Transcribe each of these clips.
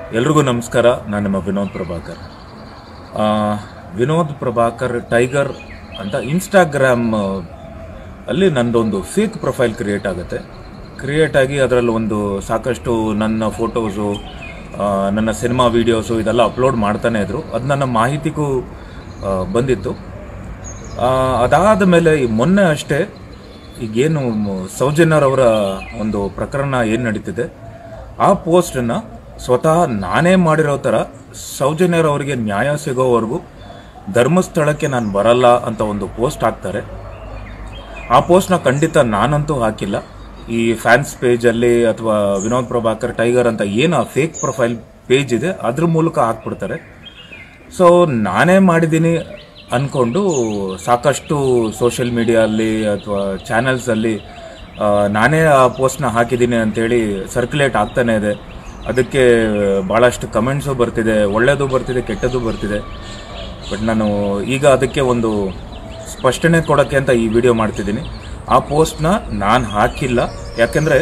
ಎಲ್ರಿಗೂ ನಮಸ್ಕಾರ ನಾನು ನಿಮ್ಮ ವಿನೋದ್ ಪ್ರಭಾಕರ್ ಆ, ವಿನೋದ್ ಪ್ರಭಾಕರ್ ಟೈಗರ್ ಅಂತ ಇನ್ಸ್ಟಾಗ್ರಾಮ್ ಅಲ್ಲಿ ನಂದೊಂದು ಫೇಕ್ ಪ್ರೊಫೈಲ್ ಕ್ರಿಯೇಟ್ ಆಗುತ್ತೆ ಕ್ರಿಯೇಟ್ ಆಗಿ ಅದರಲ್ಲಿ ಒಂದು ಸಾಕಷ್ಟು ನನ್ನ ಫೋಟೋಸು ನನ್ನ ಸಿನಿಮಾ ವೀಡಿಯೋಸು ಇದೆಲ್ಲ ಅಪ್ಲೋಡ್ ಮಾಡ್ತಾನೆ ಇದ್ರು ಅದು ನನ್ನ ಮಾಹಿತಿಗೂ ಆ, ಬಂದಿತ್ತು ಆ, ಅದಾದ ಮೇಲೆ ಈ ಮೊನ್ನೆ ಅಷ್ಟೇ ಈಗೇನು ಮ- ಸೌಜನ್ಯರವರ ಒಂದು ಪ್ರಕರಣ ಏನು ನಡೀತಿದೆ ಆ ಪೋಸ್ಟನ್ನು ಸ್ವತಃ ನಾನೇ ಮಾಡಿರೋ ಥರ ಸೌಜನ್ಯರವರಿಗೆ ನ್ಯಾಯ ಸಿಗೋವರೆಗೂ ಧರ್ಮಸ್ಥಳಕ್ಕೆ ನಾನು ಬರಲ್ಲ ಅಂತ ಒಂದು ಪೋಸ್ಟ್ ಹಾಕ್ತಾರೆ ಆ ಪೋಸ್ಟ್ನ ಖಂಡಿತ ನಾನಂತೂ ಹಾಕಿಲ್ಲ ಈ ಫ್ಯಾನ್ಸ್ ಪೇಜಲ್ಲಿ ಅಥವಾ ವಿನೋದ್ ಪ್ರಭಾಕರ್ ಟೈಗರ್ ಅಂತ ಏನು ಫೇಕ್ ಪ್ರೊಫೈಲ್ ಪೇಜ್ ಇದೆ ಅದ್ರ ಮೂಲಕ ಹಾಕ್ಬಿಡ್ತಾರೆ ಸೊ ನಾನೇ ಮಾಡಿದ್ದೀನಿ ಅಂದ್ಕೊಂಡು ಸಾಕಷ್ಟು ಸೋಷಿಯಲ್ ಮೀಡಿಯಲ್ಲಿ ಅಥವಾ ಚಾನೆಲ್ಸಲ್ಲಿ ನಾನೇ ಆ ಪೋಸ್ಟ್ನ ಹಾಕಿದ್ದೀನಿ ಅಂತೇಳಿ ಸರ್ಕ್ಯುಲೇಟ್ ಆಗ್ತಾನೆ ಇದೆ ಅದಕ್ಕೆ ಭಾಳಷ್ಟು ಕಮೆಂಟ್ಸು ಬರ್ತಿದೆ ಒಳ್ಳೆಯದು ಬರ್ತಿದೆ ಕೆಟ್ಟದ್ದು ಬರ್ತಿದೆ ಬಟ್ ನಾನು ಈಗ ಅದಕ್ಕೆ ಒಂದು ಸ್ಪಷ್ಟನೆ ಕೊಡೋಕ್ಕೆ ಅಂತ ಈ ವಿಡಿಯೋ ಮಾಡ್ತಿದ್ದೀನಿ ಆ ಪೋಸ್ಟ್ನ ನಾನು ಹಾಕಿಲ್ಲ ಯಾಕೆಂದರೆ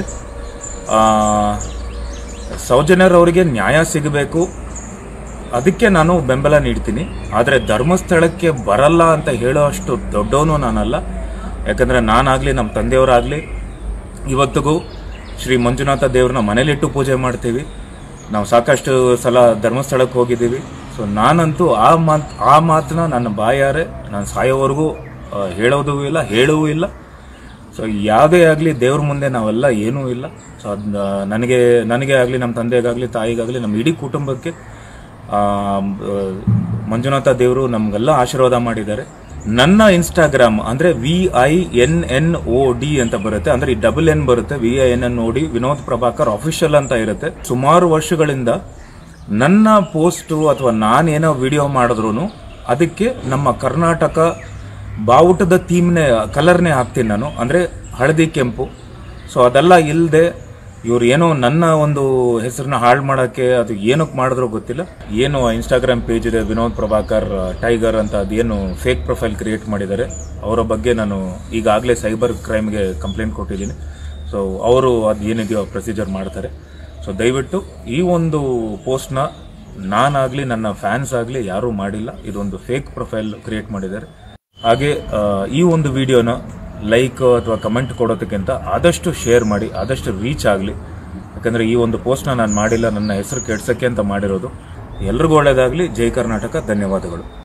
ಸೌಜನ್ಯರವರಿಗೆ ನ್ಯಾಯ ಸಿಗಬೇಕು ಅದಕ್ಕೆ ನಾನು ಬೆಂಬಲ ನೀಡ್ತೀನಿ ಆದರೆ ಧರ್ಮಸ್ಥಳಕ್ಕೆ ಬರಲ್ಲ ಅಂತ ಹೇಳೋ ಅಷ್ಟು ದೊಡ್ಡವನು ನಾನಲ್ಲ ಯಾಕಂದರೆ ನಾನಾಗಲಿ ನಮ್ಮ ತಂದೆಯವರಾಗಲಿ ಇವತ್ತಿಗೂ ಶ್ರೀ ಮಂಜುನಾಥ ದೇವ್ರನ್ನ ಮನೇಲಿಟ್ಟು ಪೂಜೆ ಮಾಡ್ತೀವಿ ನಾವು ಸಾಕಷ್ಟು ಸಲ ಧರ್ಮಸ್ಥಳಕ್ಕೆ ಹೋಗಿದ್ದೀವಿ ಸೊ ನಾನಂತೂ ಆ ಮಾತು ಆ ಮಾತನ್ನ ನನ್ನ ಬಾಯಾರೆ ನಾನು ಸಾಯೋವರೆಗೂ ಆ, ಹೇಳೋದೂ ಇಲ್ಲ ಹೇಳೂ ಇಲ್ಲ ಸೊ ಯಾವುದೇ ಆಗಲಿ ದೇವ್ರ ಮುಂದೆ ನಾವೆಲ್ಲ ಏನೂ ಇಲ್ಲ ಸೊ ಅದನ್ನ ನನಗೆ ನನಗೆ ಆಗಲಿ ನಮ್ಮ ತಂದೆಗಾಗಲಿ ತಾಯಿಗಾಗಲಿ ನಮ್ಮ ಇಡೀ ಕುಟುಂಬಕ್ಕೆ ಆ, ಆ, ಮಂಜುನಾಥ ದೇವರು ನಮಗೆಲ್ಲ ಆಶೀರ್ವಾದ ಮಾಡಿದ್ದಾರೆ ನನ್ನ ಇನ್ಸ್ಟಾಗ್ರಾಮ್ ಅಂದ್ರೆ V I N N O D ಅಂತ ಬರುತ್ತೆ ಅಂದ್ರೆ ಈ ಡಬಲ್ ಎನ್ ಬರುತ್ತೆ V I N N O D Vinod Prabhakar official ಅಂತ ಇರುತ್ತೆ ಸುಮಾರು ವರ್ಷಗಳಿಂದ ನನ್ನ ಪೋಸ್ಟು ಅಥವಾ ನಾನೇನೋ ವಿಡಿಯೋ ಮಾಡಿದ್ರು ಅದಕ್ಕೆ ನಮ್ಮ ಕರ್ನಾಟಕ ಬಾವುಟದ ಥೀಮ್ನೇ ಕಲರ್ನೇ ಹಾಕ್ತೀನಿ ನಾನು ಅಂದರೆ ಹಳದಿ ಕೆಂಪು ಸೊ ಅದೆಲ್ಲ ಇಲ್ಲದೆ ಇವ್ರು ಏನೋ ನನ್ನ ಒಂದು ಹೆಸರನ್ನ ಹಾಳು ಮಾಡೋಕ್ಕೆ ಅದು ಏನಕ್ಕೆ ಮಾಡಿದ್ರೋ ಗೊತ್ತಿಲ್ಲ ಏನು ಇನ್ಸ್ಟಾಗ್ರಾಮ್ ಪೇಜ್ ಇದೆ ವಿನೋದ್ ಪ್ರಭಾಕರ್ ಟೈಗರ್ ಅಂತ ಅದೇನು ಫೇಕ್ ಪ್ರೊಫೈಲ್ ಕ್ರಿಯೇಟ್ ಮಾಡಿದ್ದಾರೆ ಅವರ ಬಗ್ಗೆ ನಾನು ಈಗಾಗಲೇ ಸೈಬರ್ ಕ್ರೈಮ್ಗೆ ಕಂಪ್ಲೇಂಟ್ ಕೊಟ್ಟಿದ್ದೀನಿ ಸೊ ಅವರು ಅದು ಏನಿದೆಯೋ ಪ್ರೊಸೀಜರ್ ಮಾಡ್ತಾರೆ ಸೊ ದಯವಿಟ್ಟು ಈ ಒಂದು ಪೋಸ್ಟ್ನ ನಾನಾಗಲಿ ನನ್ನ ಫ್ಯಾನ್ಸ್ ಆಗಲಿ ಯಾರೂ ಮಾಡಿಲ್ಲ ಇದೊಂದು ಫೇಕ್ ಪ್ರೊಫೈಲ್ ಕ್ರಿಯೇಟ್ ಮಾಡಿದ್ದಾರೆ ಹಾಗೆ ಆ, ಈ ಒಂದು ವಿಡಿಯೋನ ಲೈಕ್ ಅಥವಾ ಕಮೆಂಟ್ ಕೊಡೋದಕ್ಕಿಂತ ಆದಷ್ಟು ಶೇರ್ ಮಾಡಿ ಆದಷ್ಟು ರೀಚ್ ಆಗಲಿ ಯಾಕಂದರೆ ಈ ಒಂದು ಪೋಸ್ಟ್ನ ನಾನು ಮಾಡಿಲ್ಲ ನನ್ನ ಹೆಸರು ಕೆಡ್ಸೋಕ್ಕೆ ಅಂತ ಮಾಡಿರೋದು ಎಲ್ರಿಗೂ ಒಳ್ಳೇದಾಗಲಿ ಜೈ ಕರ್ನಾಟಕ ಧನ್ಯವಾದಗಳು